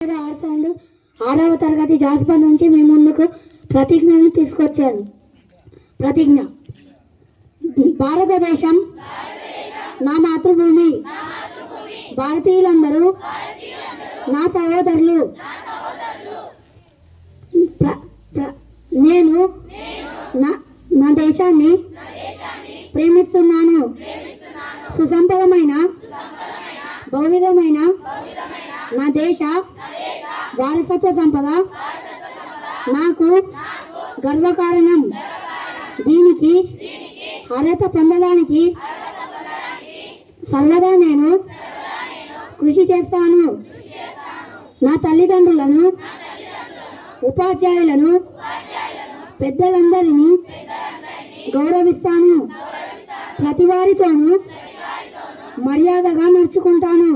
ఆడతాను ఆరవ తరగతి జాస్పర్ నుంచి మీ ముందుకు ప్రతిజ్ఞను తీసుకొచ్చాను ప్రతిజ్ఞ భారతదేశం నా మాతృభూమి భారతీయులందరూ నా సహోదరులు ప్ర- ప్ర- నేను నా నా దేశాన్ని ప్రేమిస్తున్నాను సుసంపదమైన బహువిధమైన నా దేశ వారసత్వ సంపద నాకు గర్వకారణం దీనికి అర్హత పొందడానికి సర్వదా నేను కృషి చేస్తాను నా తల్లిదండ్రులను ఉపాధ్యాయులను పెద్దలందరినీ గౌరవిస్తాను ప్రతి వారితోనూ మర్యాదగా నడుచుకుంటాను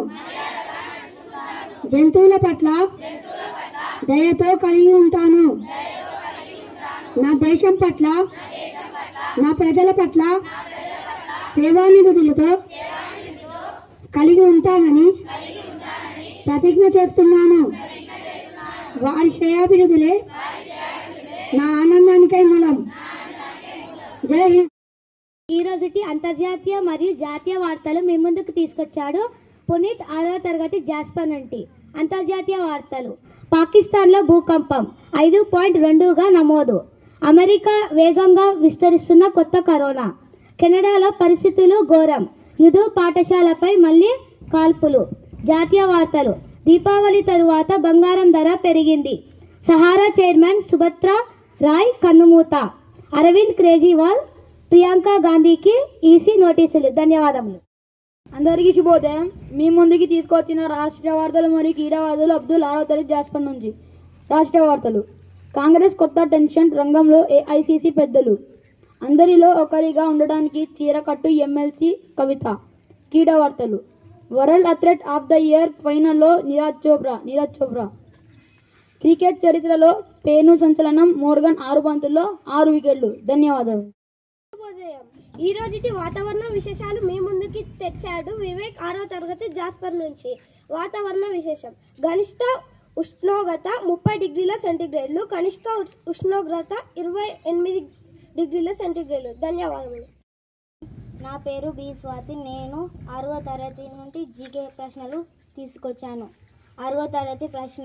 జంతువుల పట్ల దయతో కలిగి ఉంటాను నా దేశం పట్ల నా ప్రజల పట్ల సేవానిధులతో కలిగి ఉంటానని ప్రతిజ్ఞ చేస్తున్నాను వారి శ్రేయాభివృద్ధులే నా ఆనందానికై మూలం జై హింద్ ఈ రోజుటి అంతర్జాతీయ మరియు జాతీయ వార్తలు మీ ముందుకు తీసుకొచ్చాడు పునీత్ ఆరవ తరగతి జాస్పర్ నుండి అంతర్జాతీయ వార్తలు పాకిస్తాన్లో భూకంపం ఐదు పాయింట్ రెండుగా నమోదు అమెరికా వేగంగా విస్తరిస్తున్న కొత్త కరోనా కెనడాలో పరిస్థితులు ఘోరం యుదు పాఠశాలపై మళ్ళీ కాల్పులు జాతీయ వార్తలు దీపావళి తరువాత బంగారం ధర పెరిగింది సహారా చైర్మన్ సుభద్ర రాయ్ కన్నుమూత అరవింద్ కేజ్రీవాల్ ప్రియాంక గాంధీకి ఈసీ నోటీసులు ధన్యవాదములు అందరికీ శుభోదయం మీ ముందుకి తీసుకొచ్చిన రాష్ట్ర వార్తలు మరియు క్రీడా వార్తలు అబ్దుల్ ఆరో తరగతి జాస్పర్ నుంచి రాష్ట్ర వార్తలు కాంగ్రెస్ కొత్త టెన్షన్ రంగంలో ఏఐసిసి పెద్దలు అందరిలో ఒకరిగా ఉండడానికి చీరకట్టు ఎమ్మెల్సీ కవిత క్రీడా వార్తలు world athlete of the year ఫైనల్లో నీరజ్ చోప్రా నీరజ్ చోప్రా క్రికెట్ చరిత్రలో పేను సంచలనం మోర్గన్ ఆరు బంతుల్లో ఆరు వికెట్లు ధన్యవాదాలు ఈ రోజుటి వాతావరణ విశేషాలు మీ ముందుకి తెచ్చాడు వివేక్ ఆరో తరగతి జాస్పర్ నుంచి వాతావరణ విశేషం గరిష్ట ఉష్ణోగ్రత ముప్పై డిగ్రీల సెంటీగ్రేడ్లు కనిష్ట ఉష్- ఉష్ణోగ్రత ఇరవై ఎనిమిది డిగ్రీల సెంటీగ్రేడ్లు ధన్యవాదములు నా పేరు బి స్వాతి నేను ఆరవ తరగతి నుండి జీకే ప్రశ్నలు తీసుకొచ్చాను ఆరవ తరగతి ప్రశ్న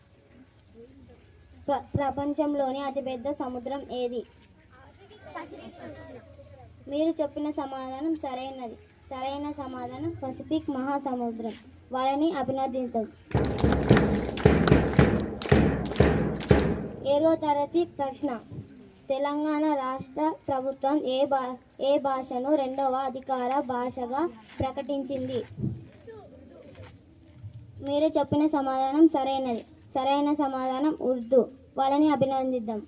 ప్ర ప్రపంచంలోని అతిపెద్ద సముద్రం ఏది మీరు చెప్పిన సమాధానం సరైనది సరైన సమాధానం పసిఫిక్ మహాసముద్రం వాళ్ళని అభినందిద్దాం ఏడవ తరగతి ప్రశ్న తెలంగాణ రాష్ట్ర ప్రభుత్వం ఏ భా ఏ భాషను రెండవ అధికార భాషగా ప్రకటించింది మీరు చెప్పిన సమాధానం సరైనది సరైన సమాధానం ఉర్దూ వాళ్ళని అభినందిద్దాం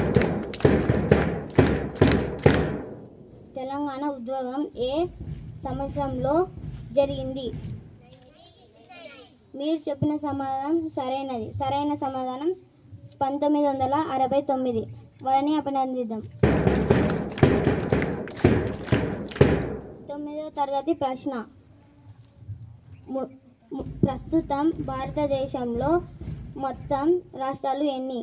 తెలంగాణ ఉద్యోగం ఏ సంవత్సరంలో జరిగింది మీరు చెప్పిన సమాధానం సరైనది సరైన సమాధానం పంతొమ్మిది వందల అరవై తొమ్మిది వాళ్ళని అభినందిద్దాం తొమ్మిదవ తరగతి ప్రశ్న ము- ము- ప్రస్తుతం భారతదేశంలో మొత్తం రాష్ట్రాలు ఎన్ని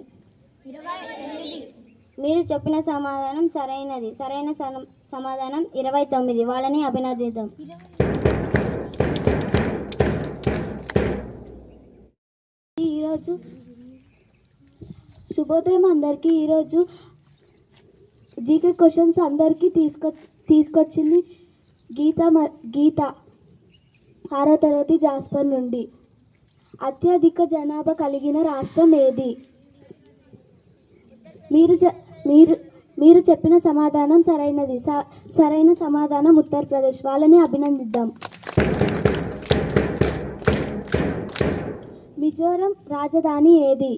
మీరు చెప్పిన సమాధానం సరైనది సరైన సమ- సమాధానం ఇరవై తొమ్మిది వాళ్ళని అభినందిద్దాం ఈరోజు శుభోదయం అందరికీ ఈరోజు జీకే క్వశ్చన్స్ అందరికీ తీసుకొ తీసుకొచ్చింది గీత మ- గీత ఆరో తరగతి జాస్పర్ నుండి అత్యధిక జనాభా కలిగిన రాష్ట్రం ఏది మీరు చె- మీరు మీరు చెప్పిన సమాధానం సరైనది స- సరైన సమాధానం ఉత్తరప్రదేశ్ వాళ్ళని అభినందిద్దాం మిజోరం రాజధాని ఏది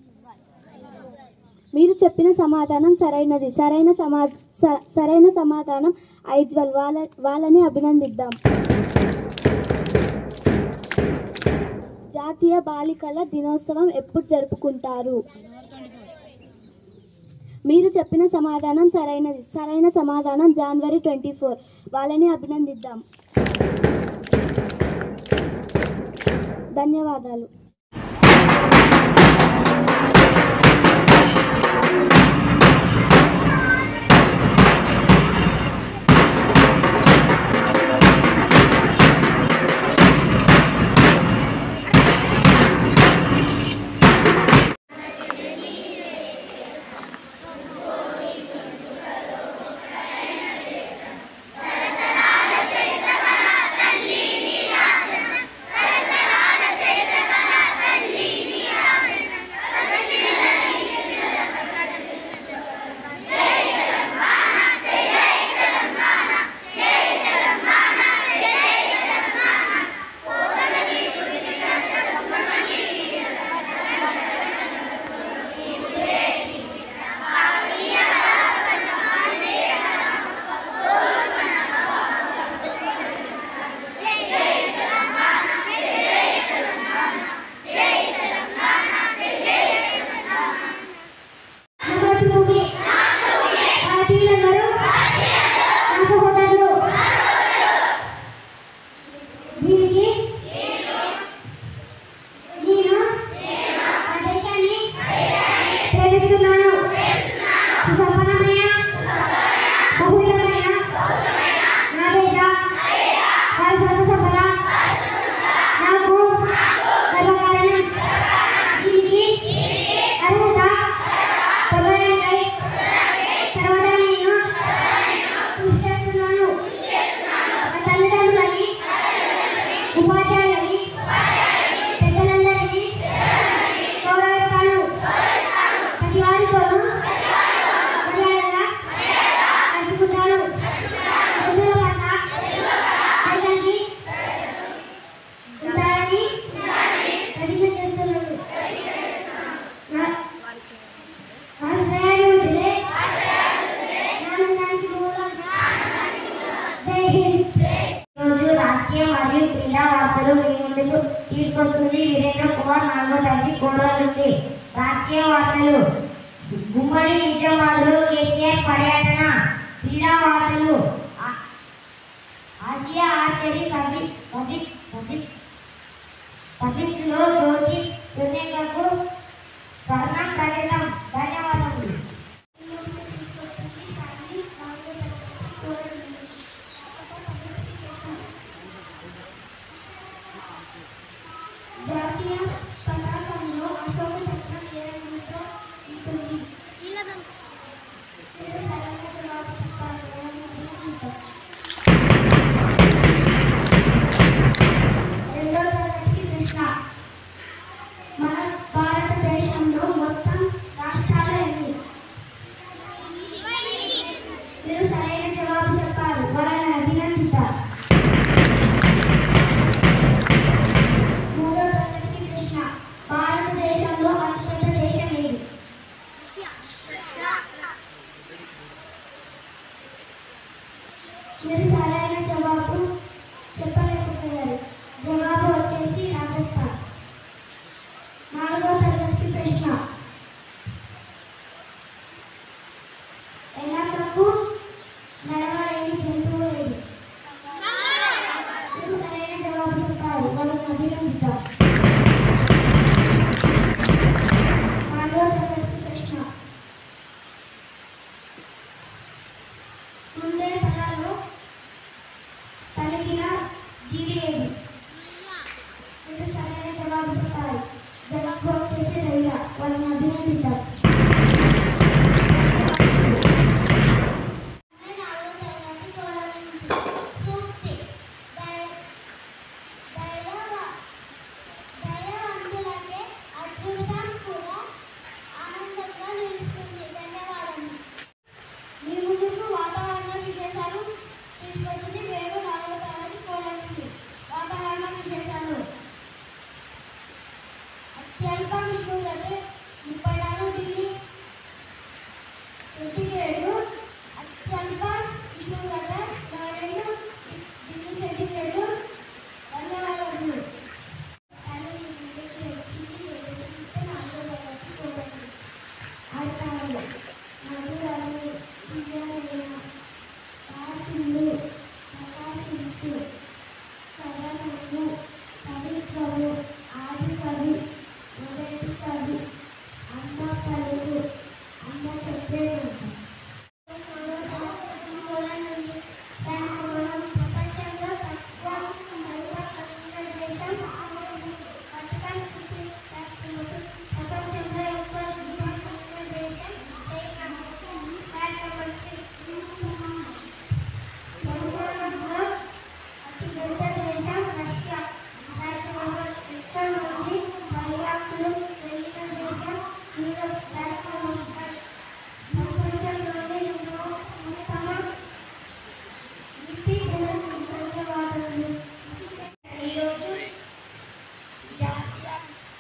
మీరు చెప్పిన సమాధానం సరైనది సరైన సమా స- సరైన సమాధానం ఐజ్వల్ వాళ్ళ వాళ్ళని అభినందిద్దాం జాతీయ బాలికల దినోత్సవం ఎప్పుడు జరుపుకుంటారు మీరు చెప్పిన సమాధానం సరైనది సరైన సమాధానం జనవరి ట్వంటీ ఫోర్ వాళ్ళని అభినందిద్దాం ధన్యవాదాలు ఉపాధ్యాయులని పెద్దలందరినీ గౌరవిస్తాను ప్రతి వారితోనూ మర్యాదగా నడుచుకుంటాను ఇతరుల పట్ల అందరికీ ఉంటారని ప్రతిజ్ఞ చేస్తున్నాను నా- వారి శ్రేయోభివృద్ధిరే ఆనందానికి మూలం జై హింద్ రోజు రాష్ట్రీయ మరియు క్రీడా వార్తలు మీ ముందుకు తీసుకొస్తుంది వీరేంద్ర కుమార్ నాలుగో తరగతి కోడల నుండి రాష్ట్రీయ వార్తలు గుమ్మడి నిజామాబాద్లో కేసీఆర్ పర్యటన క్రీడా వార్తలు ఆ- ఆసియా ఆర్చరీ సభి సభి సభి సభ్యులో జ్యోతి సురేఖకు స్వర్ణం ప్రకటన ధన్యవాదములు జాతీయ పతాకంలో అశోక చక్రం ఏ రంగుతో ఉంటుంది మీరు సరైన జవాబు చెప్పాలి రెండో తరగతి ప్రశ్న మన భారతదేశంలో మొత్తం రాష్ట్రాలు ఎన్ని మీరు సరైన జవాబు చెప్పారు వాళ్ళని అభినందిస్తారు మూడో తరగతి ప్రశ్న భారతదేశంలో అతిపెద్ద దేశం ఏది మీరు సరైన జవాబు చెప్పలేకపోయారు జవాబు వచ్చేసి రాజస్థాన్ నాలుగో తరగతి ప్రశ్న ఎలాగకు నడవలేని జంతువు ఏది మీరు సరైన జవాబు చెప్పారు వాళ్ళని అభినందిస్తారు నాలుగో తరగతి ప్రశ్న ముందే తలలో పలికిన జీవి ఏది మీరు సరైన జవాబు చెప్పాలి జవాబు వచ్చేసి రయ్య వాళ్ళని అభినందిస్తారు మీ ముందుకు వాతావరణ విశేషాలు తీసుకొచ్చింది వేరు నాలుగో తరగతి కోలండి వాతావరణ విశేషాలు అత్యల్ప ఉష్ణోగ్రత ముప్పై నాలుగు డిగ్రీ సెంటీగ్రేడు అత్యల్ప ఉష్ణోగ్రత నలభై రెండు డిగ్రీ సెంటీగ్రేడు ధన్యవాదాలు కానీ మీ ముందుకు వచ్చింది ఏదైతే నాలుగో తరగతి కోలండి ఆడతారు మధురాలు విజయమైన రాసిండు ప్రకాశించు కథనము కవిత్వము ఆది కవి మొదటి కవి అమ్మ కలుగు అమ్మ చెప్పేది ప్రపంచంలో తక్కువ దేశం వటికన్ సిటీ ప్రపంచంలో ఎక్కువ దేశం భూగోళంలో అతిపెద్ద దేశం రష్యా ఇక్కడ నుండి పర్యాటకులు వెళ్ళిన దేశం యూరప్ ప్రపంచంలోనే ఎన్నో ఉత్తమ లిపి ధన్యవాదాలు ఈరోజు జాతీయ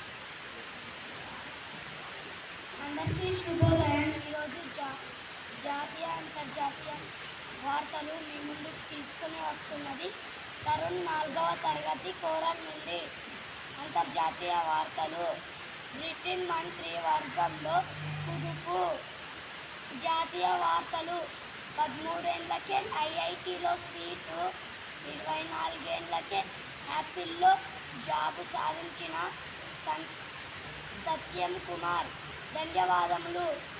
అందరికీ శుభోదయం ఈరోజు జా జాతీయ అంతర్జాతీయ వార్తలు మీ ముందుకు తీసుకుని వస్తున్నది తరుణ్ నాలుగవ తరగతి కోరల్ నుండి అంతర్జాతీయ వార్తలు బ్రిటన్ మంత్రి వర్గంలో కుదుపు జాతీయ వార్తలు పదమూడేళ్ళకే ఐఐటిలో సీటు ఇరవై నాలుగేళ్లకే యాపిల్లో జాబు సాధించిన సం సత్యం కుమార్ ధన్యవాదములు